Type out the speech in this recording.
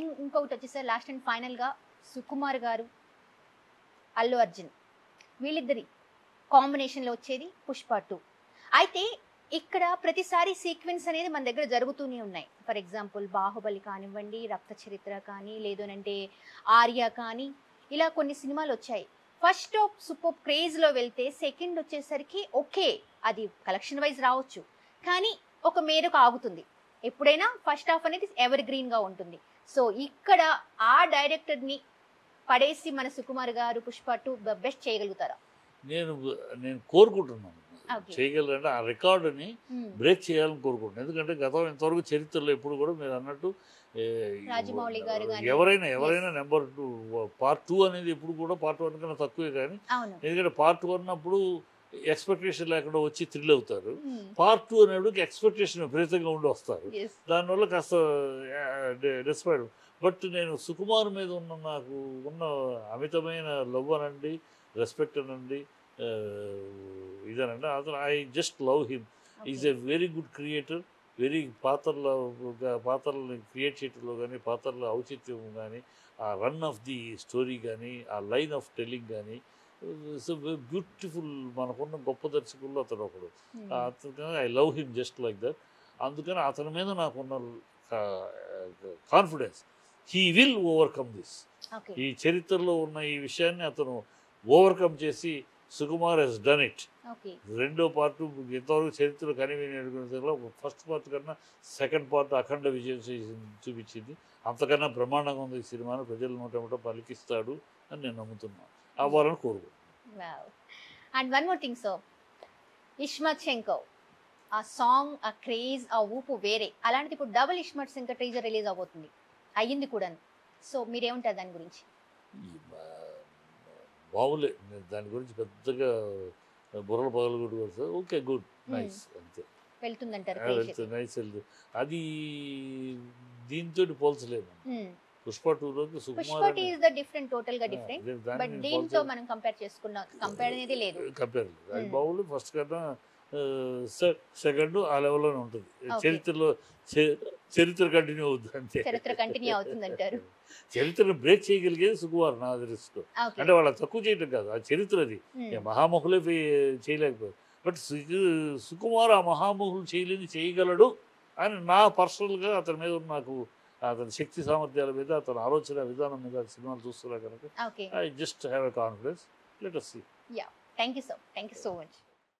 ఇంకొకటి వచ్చేసరి last and final గా సుకుమార్ గారు అల్లు అర్జున్ వీళ్ళిద్దరి కాంబినేషన్ లో వచ్చేది పుష్ప టూ అయితే ఇక్కడ ప్రతిసారి సీక్వెన్స్ అనేది మన దగ్గర జరుగుతూనే ఉన్నాయి ఫర్ ఎగ్జాంపుల్ బాహుబలి కానివ్వండి రక్త చరిత్ర కానీ లేదనంటే ఆర్య కానీ ఇలా కొన్ని సినిమాలు వచ్చాయి ఫస్ట్ ఆఫ్ సూపర్ క్రేజ్ లో వెళ్తే సెకండ్ వచ్చేసరికి ఓకే అది కలెక్షన్ వైజ్ రావచ్చు కానీ ఒక మేరకు ఆగుతుంది ఎప్పుడైనా ఫస్ట్ హాఫ్ అనేది ఎవర్ గ్రీన్ గా ఉంటుంది సో ఇక్కడ ఆ డైరెక్టర్ ని పడేసి మన సుకుమార్ గారు పుష్ప టూ బెస్ట్ చేయగలుగుతారా నేను నేను కోరుకుంటున్నాను Okay. చేయగలంటే ఆ రికార్డుని Hmm. బ్రేక్ చేయాలని కోరుకుంటున్నాను ఎందుకంటే గతం ఇంతవరకు చరిత్రలో ఎప్పుడు కూడా మీరు అన్నట్టు ఏ, రాజమౌళి గారు గాని. ఎవరైనా ఎవరైనా నెంబర్ టూ పార్ట్ టూ అనేది ఎప్పుడు కూడా పార్ట్ వన్ కన్నా తక్కువే కానీ అవును ఎందుకంటే పార్ట్ వన్ అప్పుడు ఎక్స్పెక్టేషన్ లేకుండా వచ్చి థ్రిల్ అవుతారు Hmm. పార్ట్ టూ అనేటికి ఎక్స్పెక్టేషన్ విపరీతంగా ఉండి వస్తారు Yes. దానివల్ల కాస్త డిస్పైడ్ బట్ నేను సుకుమార్ మీద ఉన్న నాకు ఉన్న అమితమైన లవ్ అనండి రెస్పెక్ట్ అనండి ఆ, ఇదనండి అతను I just love him is a very good creator very పాత్రల పాత్రలను క్రియేట్ చేయటంలో కానీ పాత్రల ఔచిత్యం కానీ ఆ రన్ ఆఫ్ ది స్టోరీ కానీ ఆ లైన్ ఆఫ్ టెల్లింగ్ కానీ ఇట్స్ బ్యూటిఫుల్ మనకున్న గొప్ప దర్శకుల్లో అతను ఒకడు Hmm. అతను I love him just like that అందుకని అతని మీద నాకున్న confidence he will overcome this Okay. ఈ చరిత్రలో ఉన్న ఈ విషయాన్ని అతను ఓవర్కమ్ చేసి Sukumar he's done it Okay. రెండో పార్ట్ ఇంతవరకు చరిత్ర కనివిని ఫస్ట్ పార్ట్ కన్నా సెకండ్ పార్ట్ అఖండ విజయం చేసి- చూపించింది అంతకన్నా బ్రహ్మాండంగా ఉంది ఈ సినిమాను ప్రజలు నోటముట పలికిస్తాడు అని నేను నమ్ముతున్నాను అవ్వాలని కోరుకుంటున్నాను Wow. And one more thing, sir. ఇష్మత్ Shankar ఆ సాంగ్ ఆ క్రేజ్ ఆ ఊపు వేరే అలాంటిది ఇప్పుడు double Ismart Shankar teaser release అవబోతుంది అయ్యింది కూడా సో మీరేమంటారు దాని గురించి ఈ బా- బావులే నేను దాని గురించి పెద్దగా బుర్రలు పగలగొట్టు కూడా ఓకే గుడ్ నైస్ అంతే వెళ్తుందంటారు ఆ, craze వెళ్తే అయితే. నైస్ వెళ్తే అది దీంతో పోల్చలేము Hmm. పుష్ప టూలోకి పుష్ప సుకుమార్ టీ ఇస్ ద డిఫరెంట్ టోటల్ గా డిఫరెంట్ బట్ దీంతో మనం కంపేర్ చేసుకున్నాం కంపేర్ అనేది లేదు కంపేర్ లేదు అది Hmm. బావులు ఫస్ట్ కన్నా సెకండ్ ఆ లెవెల్లోనే ఉంటుంది Okay. చరిత్రలో చే- చరిత్ర కంటిన్యూ అవుతుంది అంతే చరిత్ర కంటిన్యూ అవుతుందంటారు చరిత్రను బ్రేక్ చేయగలిగేది సుకుమార్ నా దృష్టిలో ఓకే అంటే వాళ్ళ తక్కువ చేయటం కాదు ఆ చరిత్ర అది ఏ మహామహులే ఫే- చేయలేకపోయారు బట్ సు- సుకుమార్ ఆ మహామహులు చేయలేని చేయగలడు అని నా పర్సనల్గా అతని మీద ఉన్న నాకు అతని శక్తి సామర్థ్యాల మీద అతని ఆలోచన విధానం మీద సినిమాలు చూస్తున్నా కనుక okay I just have a confidence let us see thank you so thank you so much